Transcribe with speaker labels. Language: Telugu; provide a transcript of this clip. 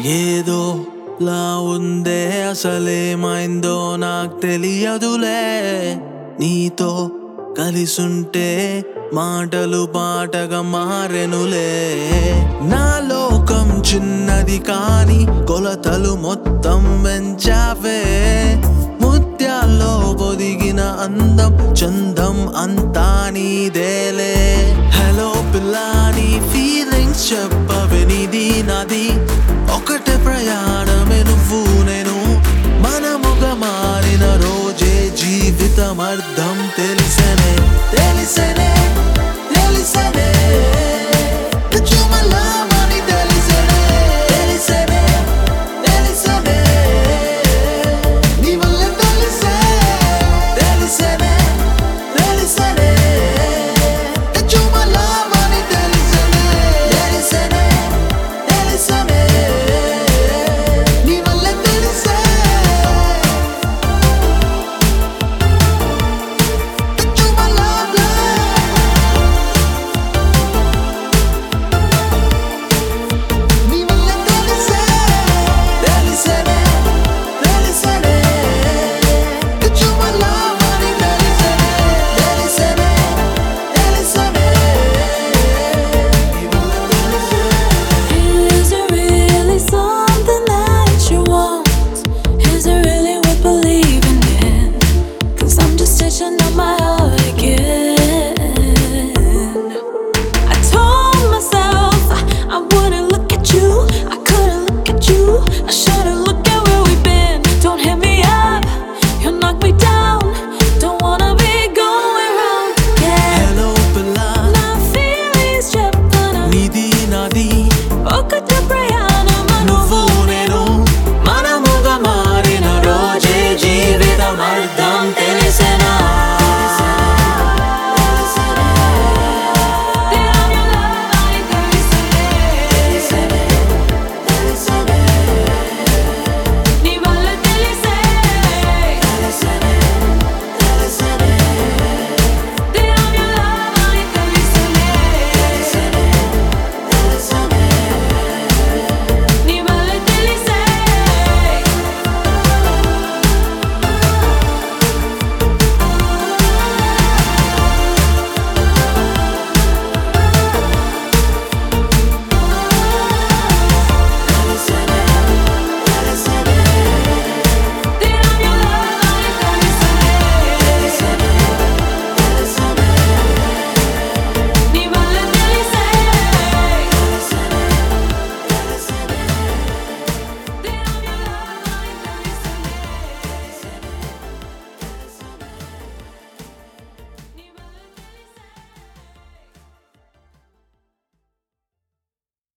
Speaker 1: ఏదో లా ఉందే అసలేమైందో నాకు తెలియదులే నీతో కలిసుంటే మాటలు పాటగా మారెనులే నా లోకం చిన్నది కాని కొలతలు మొత్తం పెంచావే ముత్యాల్లో పొదిగిన అందం చందం అంతా నీదేలే హలో పిల్లాని ఫీలింగ్స్ చెప్పవే నీది నాది ఒకటే ప్రయాణమే నువ్వు నేను మనముగా మారిన రోజే జీవితం అర్థం తెలిసనే తెలిసనే